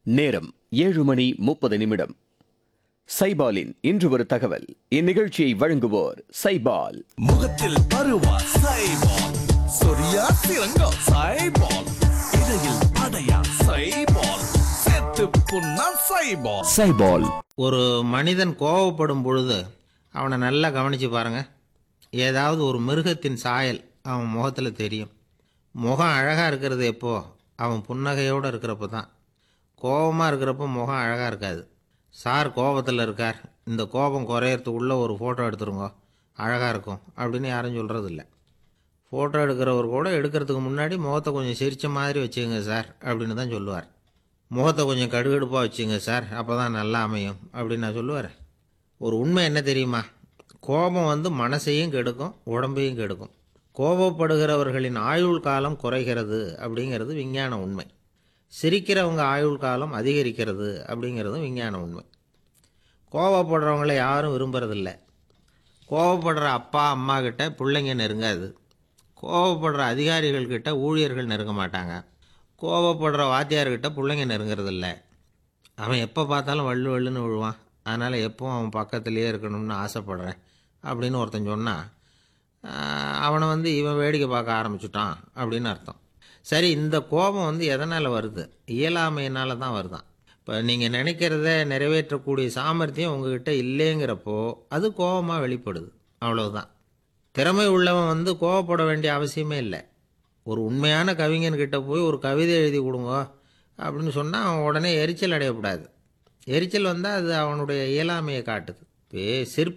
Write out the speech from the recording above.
நேரம் ஏழு மணி முப்பது நிமிடம் சைபாலின் இன்று ஒரு தகவல் இந்நிகழ்ச்சியை வழங்குவோர் சைபால் முகத்தில் பருவா சைபால் சொரியா சிறங்கா சைபால் இடையில் அடையா சைபால் செத்து புண்ணா சைபால் சைபால் ஒரு மனிதன் கோவப்படும் பொழுது அவனை நல்லா கவனித்து பாருங்க ஏதாவது ஒரு மிருகத்தின் சாயல் அவன் முகத்தில் தெரியும் முகம் அழகாக இருக்கிறது எப்போ அவன் புன்னகையோடு இருக்கிறப்ப தான் கோபமாக இருக்கிறப்ப முகம் அழகாக இருக்காது சார் கோபத்தில் இருக்கார் இந்த கோபம் குறையறதுக்குள்ளே ஒரு ஃபோட்டோ எடுத்துருங்க அழகாக இருக்கும் அப்படின்னு யாரும் சொல்கிறதில்ல ஃபோட்டோ எடுக்கிறவர் கூட எடுக்கிறதுக்கு முன்னாடி முகத்தை கொஞ்சம் சிரித்த மாதிரி வச்சுங்க சார் அப்படின்னு தான் சொல்லுவார் முகத்தை கொஞ்சம் கடுகடுப்பாக வச்சுங்க சார் அப்போ தான் நல்லா அமையும் அப்படின்னு நான் சொல்லுவார் ஒரு உண்மை என்ன தெரியுமா கோபம் வந்து மனசையும் கெடுக்கும் உடம்பையும் கெடுக்கும் கோபப்படுகிறவர்களின் ஆயுள் காலம் குறைகிறது அப்படிங்கிறது விஞ்ஞான உண்மை சிரிக்கிறவங்க ஆயுள் காலம் அதிகரிக்கிறது அப்படிங்கிறதும் விஞ்ஞான உண்மை கோபப்படுறவங்கள யாரும் விரும்புறதில்ல கோபப்படுற அப்பா அம்மா கிட்ட பிள்ளைங்க நெருங்காது கோபப்படுற அதிகாரிகள் கிட்ட ஊழியர்கள் நெருங்க மாட்டாங்க கோபப்படுற வாத்தியார்கிட்ட பிள்ளைங்க நெருங்கிறதில்ல அவன் எப்போ பார்த்தாலும் வள்ளு வள்ளுன்னு விழுவான் அதனால் எப்பவும் அவன் பக்கத்துலேயே இருக்கணும்னு ஆசைப்படுறேன் அப்படின்னு ஒருத்தன் சொன்னான் ஆஹ், அவனை வந்து இவன் வேடிக்கை பார்க்க ஆரம்பிச்சுட்டான் அப்படின்னு அர்த்தம் சரி இந்த கோபம் வந்து எதனால் வருது இயலாமையினால தான் வருதான் இப்போ நீங்கள் நினைக்கிறத நிறைவேற்றக்கூடிய சாமர்த்தியம் உங்ககிட்ட இல்லைங்கிறப்போ அது கோபமாக வெளிப்படுது அவ்வளவுதான் திறமை உள்ளவன் வந்து கோவப்பட வேண்டிய அவசியமே இல்லை ஒரு உண்மையான கவிஞன்கிட்ட போய் ஒரு கவிதை எழுதி கொடுங்க அப்படின்னு சொன்னால் அவன் உடனே எரிச்சல் அடையக்கூடாது எரிச்சல் வந்தால் அது அவனுடைய இயலாமையை காட்டுது இப்போ சிற்பி